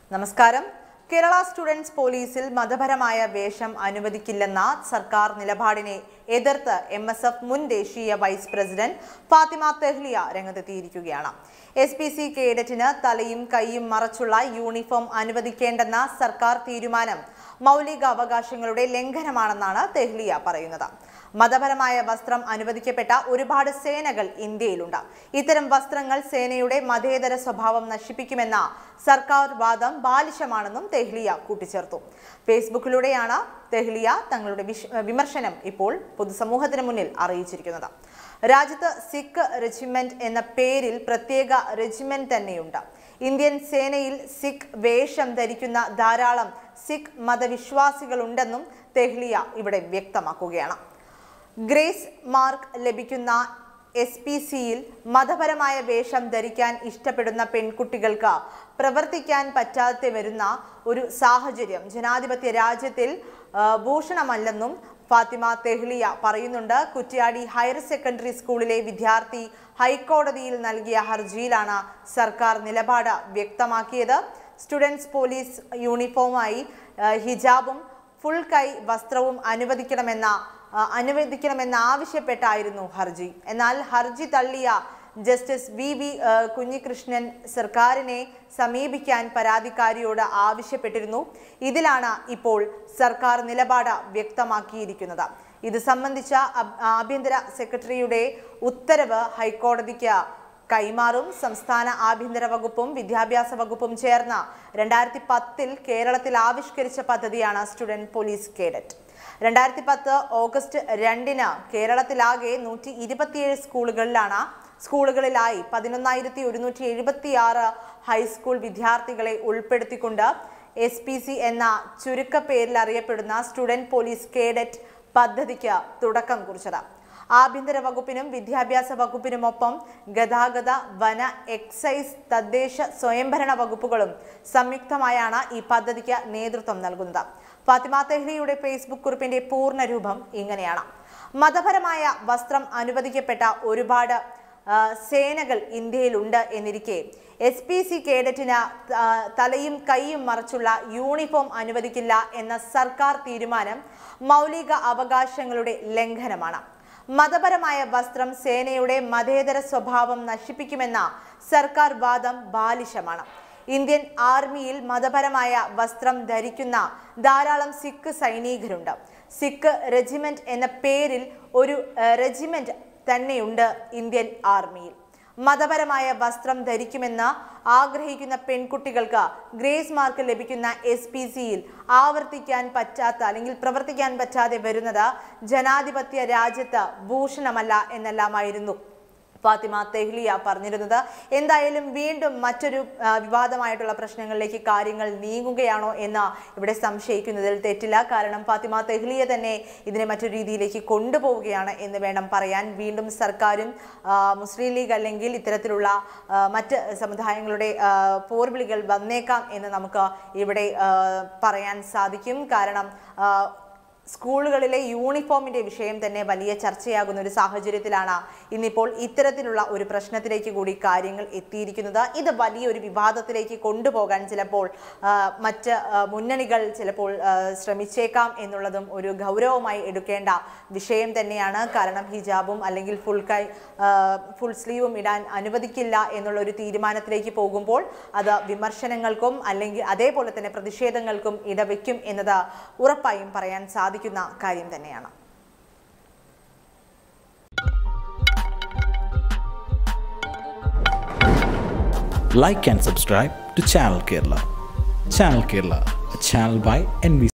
നമസ്കാരം കേരള സ്റ്റുഡൻസ് പോലീസിൽ മതപരമായ വേഷം അനുവദിക്കില്ലെന്ന സർക്കാർ നിലപാടിനെ എതിർത്ത് എം എസ് എഫ് മുൻ ദേശീയ വൈസ് പ്രസിഡന്റ് ഫാത്തിമ തെഹ്ലിയ രംഗത്തെത്തിയിരിക്കുകയാണ് എസ് പി സി കേഡറ്റിന് തലയും കൈയും മറച്ചുള്ള യൂണിഫോം അനുവദിക്കേണ്ടെന്ന സർക്കാർ തീരുമാനം മൗലിക അവകാശങ്ങളുടെ ലംഘനമാണെന്നാണ് തെഹ്ലിയ പറയുന്നത് മതപരമായ വസ്ത്രം അനുവദിക്കപ്പെട്ട ഒരുപാട് സേനകൾ ഇന്ത്യയിലുണ്ട് ഇത്തരം വസ്ത്രങ്ങൾ സേനയുടെ മതേതര സ്വഭാവം നശിപ്പിക്കുമെന്ന സർക്കാർ വാദം ബാലിശമാണെന്നും തെഹ്ലിയ കൂട്ടിച്ചേർത്തു ഫേസ്ബുക്കിലൂടെയാണ് തെഹ്ലിയ തങ്ങളുടെ വിശ്- വിമർശനം ഇപ്പോൾ പൊതുസമൂഹത്തിന് മുന്നിൽ അറിയിച്ചിരിക്കുന്നത് രാജ്യത്ത് സിഖ് റെജിമെന്റ് എന്ന പേരിൽ പ്രത്യേക റെജിമെന്റ് തന്നെയുണ്ട് ഇന്ത്യൻ സേനയിൽ സിഖ് വേഷം ധരിക്കുന്ന ധാരാളം സിഖ് മതവിശ്വാസികളുണ്ടെന്നും തെഹ്ലിയ ഇവിടെ വ്യക്തമാക്കുകയാണ് ഗ്രേസ് മാർക്ക് ലഭിക്കുന്ന എസ് പി സിയിൽ മതപരമായ വേഷം ധരിക്കാൻ ഇഷ്ടപ്പെടുന്ന പെൺകുട്ടികൾക്ക് പ്രവർത്തിക്കാൻ പറ്റാതെ വരുന്ന ഒരു സാഹചര്യം ജനാധിപത്യ രാജ്യത്തിൽ ആ, ഭൂഷണമല്ലെന്നും ഫാത്തിമ തെഹ്ലിയ പറയുന്നുണ്ട് കുറ്റ്യാടി ഹയർ സെക്കൻഡറി സ്കൂളിലെ വിദ്യാർത്ഥി ഹൈക്കോടതിയിൽ നൽകിയ ഹർജിയിലാണ് സർക്കാർ നിലപാട് വ്യക്തമാക്കിയത് സ്റ്റുഡൻസ് പോലീസ് യൂണിഫോമായി ആ, ഹിജാബും ഫുൾ കൈ വസ്ത്രവും അനുവദിക്കണമെന്ന ആ, അനുവദിക്കണമെന്ന് ആവശ്യപ്പെട്ടായിരുന്നു ഹർജി എന്നാൽ ഹർജി തള്ളിയ ജസ്റ്റിസ് വി വി ആ, കുഞ്ഞികൃഷ്ണൻ സർക്കാരിനെ സമീപിക്കാൻ പരാതിക്കാരിയോട് ആവശ്യപ്പെട്ടിരുന്നു ഇതിലാണ് ഇപ്പോൾ സർക്കാർ നിലപാട് വ്യക്തമാക്കിയിരിക്കുന്നത് ഇത് സംബന്ധിച്ച അബ്- ആഭ്യന്തര സെക്രട്ടറിയുടെ ഉത്തരവ് ഹൈക്കോടതിക്ക് കൈമാറും സംസ്ഥാന ആഭ്യന്തര വകുപ്പും വിദ്യാഭ്യാസ വകുപ്പും ചേർന്ന് രണ്ടായിരത്തി പത്തിൽ കേരളത്തിൽ ആവിഷ്കരിച്ച പദ്ധതിയാണ് സ്റ്റുഡന്റ് പോലീസ് കേഡറ്റ് രണ്ടായിരത്തി പത്ത് ഓഗസ്റ്റ് രണ്ടിന് കേരളത്തിലാകെ നൂറ്റി ഇരുപത്തിയേഴ് സ്കൂളുകളിലാണ് സ്കൂളുകളിലായി പതിനൊന്നായിരത്തി ഒരുന്നൂറ്റി എഴുപത്തി ആറ് ഹൈസ്കൂൾ വിദ്യാർത്ഥികളെ ഉൾപ്പെടുത്തിക്കൊണ്ട് എസ് പി സി എന്ന ചുരുക്കപ്പേരിൽ അറിയപ്പെടുന്ന സ്റ്റുഡന്റ് പോലീസ് കേഡറ്റ് പദ്ധതിക്ക് തുടക്കം കുറിച്ചത് ആഭ്യന്തര വകുപ്പിനും വിദ്യാഭ്യാസ വകുപ്പിനുമൊപ്പം ഗതാഗത വന എക്സൈസ് തദ്ദേശ സ്വയംഭരണ വകുപ്പുകളും സംയുക്തമായാണ് ഈ പദ്ധതിക്ക് നേതൃത്വം നൽകുന്നത് ഫാത്തിമ തെഹ്ലിയുടെ ഫേസ്ബുക്ക് കുറിപ്പിന്റെ പൂർണ്ണ രൂപം ഇങ്ങനെയാണ് മതപരമായ വസ്ത്രം അനുവദിക്കപ്പെട്ട ഒരുപാട് ആ, സേനകൾ ഇന്ത്യയിലുണ്ട് എന്നിരിക്കെ എസ് പി സി കേഡറ്റിന് ആ, തലയും കൈയും മറച്ചുള്ള യൂണിഫോം അനുവദിക്കില്ല എന്ന സർക്കാർ തീരുമാനം മൗലിക അവകാശങ്ങളുടെ ലംഘനമാണ് മതപരമായ വസ്ത്രം സേനയുടെ മതേതര സ്വഭാവം നശിപ്പിക്കുമെന്ന സർക്കാർ വാദം ബാലിശമാണ് ഇന്ത്യൻ ആർമിയിൽ മതപരമായ വസ്ത്രം ധരിക്കുന്ന ധാരാളം സിഖ് സൈനികരുണ്ട് സിഖ് റെജിമെന്റ് എന്ന പേരിൽ ഒരു ഏഹ്, റെജിമെന്റ് തന്നെയുണ്ട് ഇന്ത്യൻ ആർമിയിൽ മതപരമായ വസ്ത്രം ധരിക്കുമെന്ന് ആഗ്രഹിക്കുന്ന പെൺകുട്ടികൾക്ക് ഗ്രേസ് മാർക്ക് ലഭിക്കുന്ന എസ് പി സിയിൽ ആവർത്തിക്കാൻ പറ്റാത്ത അല്ലെങ്കിൽ പ്രവർത്തിക്കാൻ പറ്റാതെ വരുന്നത് ജനാധിപത്യ രാജ്യത്ത് ഭൂഷണമല്ല എന്നെല്ലാമായിരുന്നു ഫാത്തിമ തെഹ്ലിയ പറഞ്ഞിരുന്നത് എന്തായാലും വീണ്ടും മറ്റൊരു ആ, വിവാദമായിട്ടുള്ള പ്രശ്നങ്ങളിലേക്ക് കാര്യങ്ങൾ നീങ്ങുകയാണോ എന്ന് ഇവിടെ സംശയിക്കുന്നതിൽ തെറ്റില്ല കാരണം ഫാത്തിമ തെഹ്ലിയ തന്നെ ഇതിനെ മറ്റൊരു രീതിയിലേക്ക് കൊണ്ടുപോവുകയാണ് എന്ന് വേണം പറയാൻ വീണ്ടും സർക്കാരും ആ, മുസ്ലിം ലീഗ് അല്ലെങ്കിൽ ഇത്തരത്തിലുള്ള ആ, മറ്റ് സമുദായങ്ങളുടെ ആ, പോർവിളികൾ വന്നേക്കാം എന്ന് നമുക്ക് ഇവിടെ ആ, പറയാൻ സാധിക്കും കാരണം ആ, സ്കൂളുകളിലെ യൂണിഫോമിന്റെ വിഷയം തന്നെ വലിയ ചർച്ചയാകുന്ന ഒരു സാഹചര്യത്തിലാണ് ഇന്നിപ്പോൾ ഇത്തരത്തിലുള്ള ഒരു പ്രശ്നത്തിലേക്ക് കൂടി കാര്യങ്ങൾ എത്തിയിരിക്കുന്നത് ഇത് വലിയൊരു വിവാദത്തിലേക്ക് കൊണ്ടുപോകാൻ ചിലപ്പോൾ ആ, മറ്റ് ആ, മുന്നണികൾ ചിലപ്പോൾ ആ, ശ്രമിച്ചേക്കാം എന്നുള്ളതും ഒരു ഗൗരവമായി എടുക്കേണ്ട വിഷയം തന്നെയാണ് കാരണം ഹിജാബും അല്ലെങ്കിൽ ഫുൾ കൈ ആ, ഫുൾ സ്ലീവും ഇടാൻ അനുവദിക്കില്ല എന്നുള്ള ഒരു തീരുമാനത്തിലേക്ക് പോകുമ്പോൾ അത് വിമർശനങ്ങൾക്കും അല്ലെങ്കിൽ അതേപോലെ തന്നെ പ്രതിഷേധങ്ങൾക്കും ഇടവെക്കും എന്നത് ഉറപ്പായും പറയാൻ സാധിക്കുന്ന കാര്യം തന്നെയാണ് like and subscribe to Channel Kerala. Channel Kerala, a channel by NV